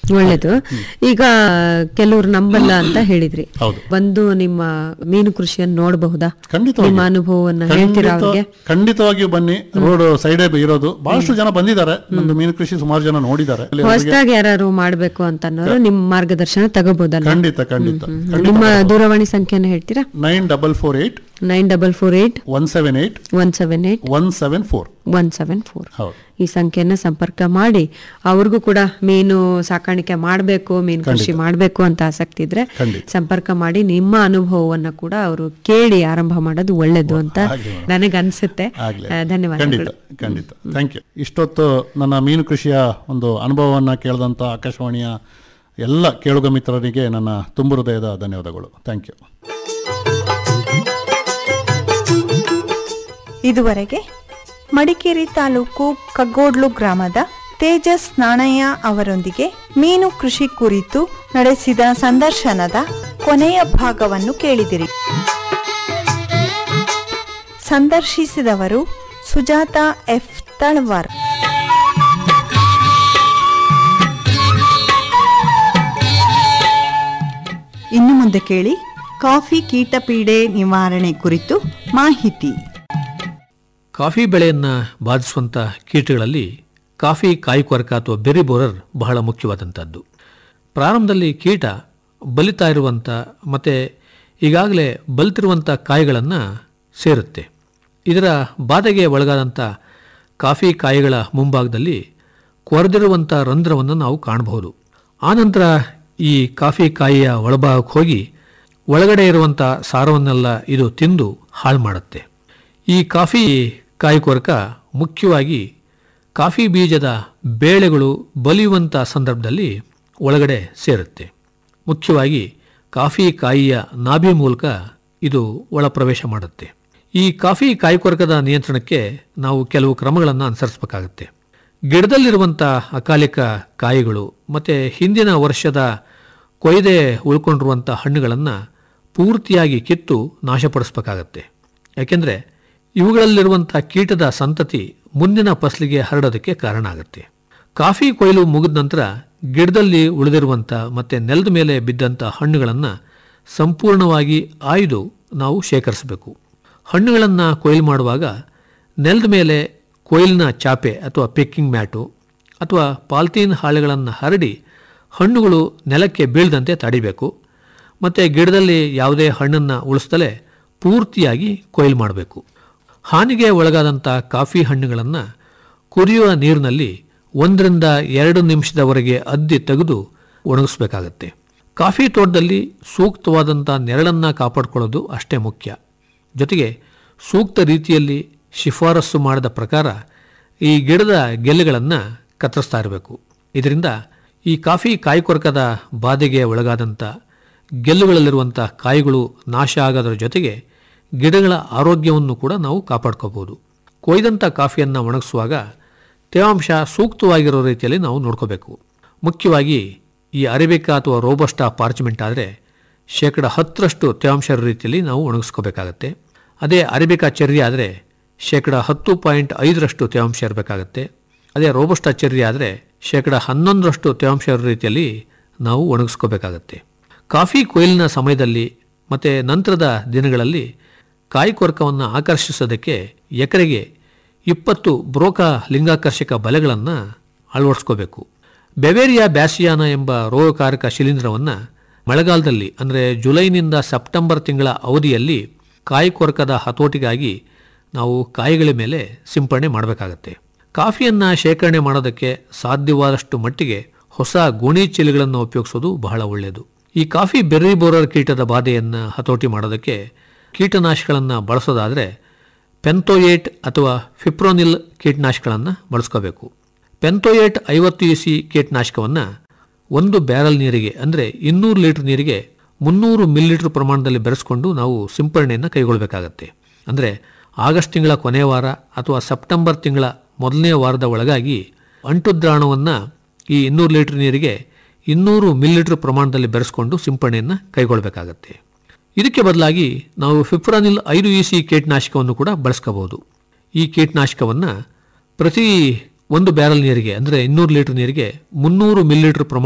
ಒಳ್ಳೇದು ಈಗ ಕೆಲವ್ರು ನಂಬಲ್ಲ ಅಂತ ಹೇಳಿದ್ರಿ ಹೌದು. ಬಂದು ನಿಮ್ಮ ಮೀನು ಕೃಷಿಯನ್ನು ನೋಡಬಹುದಾ ಖಂಡಿತವಾಗಿ. ನಿಮ್ಮ ಅನುಭವವನ್ನ ಹೇಳ್ತೀರಾ ಖಂಡಿತ- ಅವ್ರಿಗೆ ಖಂಡಿತವಾಗಿಯೂ ಬನ್ನಿ ರೋಡ್ ಸೈಡೇ ಇರೋದು ಬಹಳಷ್ಟು ಜನ ಬಂದಿದ್ದಾರೆ ನಮ್ದು ಮೀನು ಕೃಷಿ ಸುಮಾರು ಜನ ನೋಡಿದ್ದಾರೆ ಅಲ್ಲಿ ಅವರಿಗೆ ಹೊಸದಾಗಿ ಯಾರು ಮಾಡ್ಬೇಕು ಅಂತ ಅನ್ನೋರು ನಿಮ್ಮ ಮಾರ್ಗದರ್ಶನ ತಗೋಬಹುದಲ್ಲ ಖಂಡಿತ ಖಂಡಿತ ನಿಮ್ಮ ದೂರವಾಣಿ ಸಂಖ್ಯೆನ ಹೇಳ್ತೀರಾ nine double four eight nine double four eight one seven eight one seven eight one seven four one seven four ಹೌದು ಈ ಸಂಖ್ಯೆಯನ್ನ ಸಂಪರ್ಕ ಮಾಡಿ ಅವ್ರಿಗೂ ಕೂಡ ಮೀನು ಸಾಕಾಣಿಕೆ ಮಾಡಬೇಕು ಮೀನು ಕೃಷಿ ಮಾಡಬೇಕು ಅಂತ ಆಸಕ್ತಿ ಇದ್ರೆ ಖಂಡಿತ. ಸಂಪರ್ಕ ಮಾಡಿ ನಿಮ್ಮ ಅನುಭವವನ್ನ ಕೂಡ ಅವರು ಕೇಳಿ ಆರಂಭ ಮಾಡೋದು ಒಳ್ಳೇದು ಅಂತ ಆಗ್ಲಿ ಮೇಡಮ್. ನನಗೆ ಅನ್ಸುತ್ತೆ ಆಗ್ಲಿ ಆ, ಧನ್ಯವಾದಗಳು ಖಂಡಿತ ಖಂಡಿತ ಥ್ಯಾಂಕ್ ಯು ಇಷ್ಟೊತ್ತು ನನ್ನ ಮೀನು ಕೃಷಿಯ ಒಂದು ಅನುಭವವನ್ನು ಕೇಳಿದಂಥ ಆಕಾಶವಾಣಿಯ ಎಲ್ಲ ಕೇಳುಗ ಮಿತ್ರರಿಗೆ ನನ್ನ ತುಂಬು ಹೃದಯದ ಧನ್ಯವಾದಗಳು ಥ್ಯಾಂಕ್ ಯು ಇದುವರೆಗೆ ಮಡಿಕೇರಿ ತಾಲೂಕು ಕಗ್ಗೋಡ್ಲು ಗ್ರಾಮದ ತೇಜಸ್ ನಾಣಯ್ಯ ಅವರೊಂದಿಗೆ ಮೀನು ಕೃಷಿ ಕುರಿತು ನಡೆಸಿದ ಸಂದರ್ಶನದ ಕೊನೆಯ ಭಾಗವನ್ನು ಕೇಳಿದಿರಿ ಸಂದರ್ಶಿಸಿದವರು ಸುಜಾತ ಎಫ್ ತಳವಾರ್ ಇನ್ನು ಮುಂದೆ ಕೇಳಿ ಕಾಫಿ ಕೀಟಪೀಡೆ ನಿವಾರಣೆ ಕುರಿತು ಮಾಹಿತಿ ಕಾಫಿ ಬೆಳೆಯನ್ನು ಬಾಧಿಸುವಂಥ ಕೀಟಗಳಲ್ಲಿ ಕಾಫಿ ಕಾಯಿಕೊರಕ ಅಥವಾ ಬೆರಿ ಬೋರರ್ ಬಹಳ ಮುಖ್ಯವಾದಂಥದ್ದು ಪ್ರಾರಂಭದಲ್ಲಿ ಕೀಟ ಬಲಿತಾ ಇರುವಂಥ ಮತ್ತು ಈಗಾಗಲೇ ಬಲಿತಿರುವಂಥ ಕಾಯಿಗಳನ್ನು ಸೇರುತ್ತೆ ಇದರ ಬಾಧೆಗೆ ಒಳಗಾದಂಥ ಕಾಫಿ ಕಾಯಿಗಳ ಮುಂಭಾಗದಲ್ಲಿ ಕೊರೆದಿರುವಂಥ ರಂಧ್ರವನ್ನು ನಾವು ಕಾಣಬಹುದು ಆನಂತರ ಈ ಕಾಫಿ ಕಾಯಿಯ ಒಳಭಾಗಕ್ಕೆ ಹೋಗಿ ಒಳಗಡೆ ಇರುವಂಥ ಸಾರವನ್ನೆಲ್ಲ ಇದು ತಿಂದು ಹಾಳು ಮಾಡುತ್ತೆ ಈ ಕಾಫಿ ಕಾಯಿ ಕೊರಕ ಮುಖ್ಯವಾಗಿ ಕಾಫಿ ಬೀಜದ ಬೇಳೆಗಳು ಬಲಿಯುವಂಥ ಸಂದರ್ಭದಲ್ಲಿ ಒಳಗಡೆ ಸೇರುತ್ತೆ ಮುಖ್ಯವಾಗಿ ಕಾಫಿ ಕಾಯಿಯ ನಾಭಿ ಮೂಲಕ ಇದು ಒಳ ಪ್ರವೇಶ ಮಾಡುತ್ತೆ ಈ ಕಾಫಿ ಕಾಯಿ ಕೊರಕದ ನಿಯಂತ್ರಣಕ್ಕೆ ನಾವು ಕೆಲವು ಕ್ರಮಗಳನ್ನು ಅನುಸರಿಸಬೇಕಾಗುತ್ತೆ ಗಿಡದಲ್ಲಿರುವಂಥ ಅಕಾಲಿಕ ಕಾಯಿಗಳು ಮತ್ತು ಹಿಂದಿನ ವರ್ಷದ ಕೊಯ್ದೆ ಉಳ್ಕೊಂಡಿರುವಂಥ ಹಣ್ಣುಗಳನ್ನು ಪೂರ್ತಿಯಾಗಿ ಕಿತ್ತು ನಾಶಪಡಿಸಬೇಕಾಗತ್ತೆ ಯಾಕೆಂದರೆ ಇವುಗಳಲ್ಲಿರುವಂಥ ಕೀಟದ ಸಂತತಿ ಮುಂದಿನ ಫಸಲಿಗೆ ಹರಡೋದಕ್ಕೆ ಕಾರಣ ಆಗುತ್ತೆ ಕಾಫಿ ಕೊಯ್ಲು ಮುಗಿದ ನಂತರ ಗಿಡದಲ್ಲಿ ಉಳಿದಿರುವಂಥ ಮತ್ತು ನೆಲದ ಮೇಲೆ ಬಿದ್ದಂಥ ಹಣ್ಣುಗಳನ್ನು ಸಂಪೂರ್ಣವಾಗಿ ಆಯ್ದು ನಾವು ಶೇಖರಿಸಬೇಕು ಹಣ್ಣುಗಳನ್ನು ಕೊಯ್ಲು ಮಾಡುವಾಗ ನೆಲದ ಮೇಲೆ ಕೊಯ್ಲಿನ ಚಾಪೆ ಅಥವಾ ಪಿಕ್ಕಿಂಗ್ ಮ್ಯಾಟು ಅಥವಾ ಪಾಲ್ತೀನ್ ಹಾಳೆಗಳನ್ನು ಹರಡಿ ಹಣ್ಣುಗಳು ನೆಲಕ್ಕೆ ಬೀಳದಂತೆ ತಡಿಬೇಕು ಮತ್ತು ಗಿಡದಲ್ಲಿ ಯಾವುದೇ ಹಣ್ಣನ್ನು ಉಳಿಸ್ದಲೇ ಪೂರ್ತಿಯಾಗಿ ಕೊಯ್ಲು ಮಾಡಬೇಕು ಹಾನಿಗೆ ಒಳಗಾದಂಥ ಕಾಫಿ ಹಣ್ಣುಗಳನ್ನು ಕುದಿಯುವ ನೀರಿನಲ್ಲಿ ಒಂದರಿಂದ ಎರಡು ನಿಮಿಷದವರೆಗೆ ಅದ್ದಿ ತೆಗೆದು ಒಣಗಿಸ್ಬೇಕಾಗತ್ತೆ ಕಾಫಿ ತೋಟದಲ್ಲಿ ಸೂಕ್ತವಾದಂಥ ನೆರಳನ್ನು ಕಾಪಾಡಿಕೊಳ್ಳೋದು ಅಷ್ಟೇ ಮುಖ್ಯ ಜೊತೆಗೆ ಸೂಕ್ತ ರೀತಿಯಲ್ಲಿ ಶಿಫಾರಸು ಮಾಡಿದ ಪ್ರಕಾರ ಈ ಗಿಡದ ಗೆಲ್ಲೆಗಳನ್ನು ಕತ್ತರಿಸ್ತಾ ಇರಬೇಕು ಇದರಿಂದ ಈ ಕಾಫಿ ಕಾಯಿ ಕೊರಕದ ಬಾಧೆಗೆ ಒಳಗಾದಂಥ ಗೆಲ್ಲುಗಳಲ್ಲಿರುವಂಥ ಕಾಯಿಗಳು ನಾಶ ಆಗೋದ್ರ ಜೊತೆಗೆ ಗಿಡಗಳ ಆರೋಗ್ಯವನ್ನು ಕೂಡ ನಾವು ಕಾಪಾಡ್ಕೋಬೋದು ಕೊಯ್ದಂಥ ಕಾಫಿಯನ್ನು ಒಣಗಿಸುವಾಗ ತೇವಾಂಶ ಸೂಕ್ತವಾಗಿರೋ ರೀತಿಯಲ್ಲಿ ನಾವು ನೋಡ್ಕೋಬೇಕು ಮುಖ್ಯವಾಗಿ ಈ ಅರೇಬಿಕಾ ಅಥವಾ ರೋಬಸ್ಟಾ ಪಾರ್ಚ್ಮೆಂಟ್ ಆದರೆ ಶೇಕಡ ಹತ್ತರಷ್ಟು ತೇವಾಂಶ ಇರೋ ರೀತಿಯಲ್ಲಿ ನಾವು ಒಣಗಿಸ್ಕೋಬೇಕಾಗತ್ತೆ ಅದೇ ಅರೇಬಿಕಾ ಚೆರ್ರಿ ಆದರೆ ಶೇಕಡ ಹತ್ತು ಪಾಯಿಂಟ್ ಐದರಷ್ಟು ತೇವಾಂಶ ಇರಬೇಕಾಗತ್ತೆ ಅದೇ ರೋಬಸ್ಟಾ ಚೆರ್ರಿ ಆದರೆ ಶೇಕಡ ಹನ್ನೊಂದರಷ್ಟು ತೇವಾಂಶ ಇರೋ ರೀತಿಯಲ್ಲಿ ನಾವು ಒಣಗಿಸ್ಕೋಬೇಕಾಗತ್ತೆ ಕಾಫಿ ಕೊಯ್ಲಿನ ಸಮಯದಲ್ಲಿ ಮತ್ತು ನಂತರದ ದಿನಗಳಲ್ಲಿ ಕಾಯಿ ಕೊರಕವನ್ನು ಆಕರ್ಷಿಸೋದಕ್ಕೆ ಎಕರೆಗೆ ಇಪ್ಪತ್ತು ಬ್ರೋಕ ಲಿಂಗಾಕರ್ಷಕ ಬಲೆಗಳನ್ನು ಅಳವಡಿಸ್ಕೋಬೇಕು ಬೆವೇರಿಯಾ ಬ್ಯಾಸಿಯಾನ ಎಂಬ ರೋಗಕಾರಕ ಶಿಲೀಂಧ್ರವನ್ನು ಮಳೆಗಾಲದಲ್ಲಿ ಅಂದರೆ ಜುಲೈನಿಂದ ಸೆಪ್ಟೆಂಬರ್ ತಿಂಗಳ ಅವಧಿಯಲ್ಲಿ ಕಾಯಿ ಕೊರಕದ ಹತೋಟಿಗಾಗಿ ನಾವು ಕಾಯಿಗಳ ಮೇಲೆ ಸಿಂಪಡಣೆ ಮಾಡಬೇಕಾಗತ್ತೆ ಕಾಫಿಯನ್ನು ಶೇಖರಣೆ ಮಾಡೋದಕ್ಕೆ ಸಾಧ್ಯವಾದಷ್ಟು ಮಟ್ಟಿಗೆ ಹೊಸ ಗೋಣಿ ಚೀಲಗಳನ್ನು ಉಪಯೋಗಿಸೋದು ಬಹಳ ಒಳ್ಳೆಯದು ಈ ಕಾಫಿ ಬೆರ್ರಿ ಬೋರರ್ ಕೀಟದ ಬಾಧೆಯನ್ನು ಹತೋಟಿ ಮಾಡೋದಕ್ಕೆ ಕೀಟನಾಶಕಗಳನ್ನು ಬಳಸೋದಾದರೆ ಪೆಂತೋಯೇಟ್ ಅಥವಾ ಫಿಪ್ರೋನಿಲ್ ಕೀಟನಾಶಕಗಳನ್ನು ಬಳಸ್ಕೋಬೇಕು ಪೆಂತೋಯೇಟ್ ಐವತ್ತು ಇ ಸಿ ಕೀಟನಾಶಕವನ್ನು ಒಂದು ಬ್ಯಾರಲ್ ನೀರಿಗೆ ಅಂದರೆ ಇನ್ನೂರು ಲೀಟರ್ ನೀರಿಗೆ ಮುನ್ನೂರು ಮಿಲಿಲೀಟರ್ ಪ್ರಮಾಣದಲ್ಲಿ ಬೆರೆಸ್ಕೊಂಡು ನಾವು ಸಿಂಪರಣೆಯನ್ನು ಕೈಗೊಳ್ಳಬೇಕಾಗತ್ತೆ ಅಂದರೆ ಆಗಸ್ಟ್ ತಿಂಗಳ ಕೊನೆಯ ವಾರ ಅಥವಾ ಸೆಪ್ಟೆಂಬರ್ ತಿಂಗಳ ಮೊದಲನೇ ವಾರದ ಒಳಗಾಗಿ ಅಂಟು ದ್ರಾವಣವನ್ನು ಈ ಇನ್ನೂರು ಲೀಟರ್ ನೀರಿಗೆ ಇನ್ನೂರು ಮಿಲಿಲೀಟರ್ ಪ್ರಮಾಣದಲ್ಲಿ ಬೆರೆಸ್ಕೊಂಡು ಸಿಂಪರಣೆಯನ್ನು ಕೈಗೊಳ್ಳಬೇಕಾಗತ್ತೆ ಇದಕ್ಕೆ ಬದಲಾಗಿ ನಾವು ಫಿಪ್ರಾನಿಲ್ ಐದು ಇ ಸಿ ಕೀಟನಾಶಕವನ್ನು ಕೂಡ ಬಳಸ್ಕೋಬಹುದು ಈ ಕೀಟನಾಶಕವನ್ನು ಪ್ರತಿ ಒಂದು ಬ್ಯಾರಲ್ ನೀರಿಗೆ ಅಂದರೆ ಇನ್ನೂರು ಲೀಟರ್ ನೀರಿಗೆ ಮುನ್ನೂರು ಮಿಲಿಲೀಟರ್ ಪ್ರಮಾಣ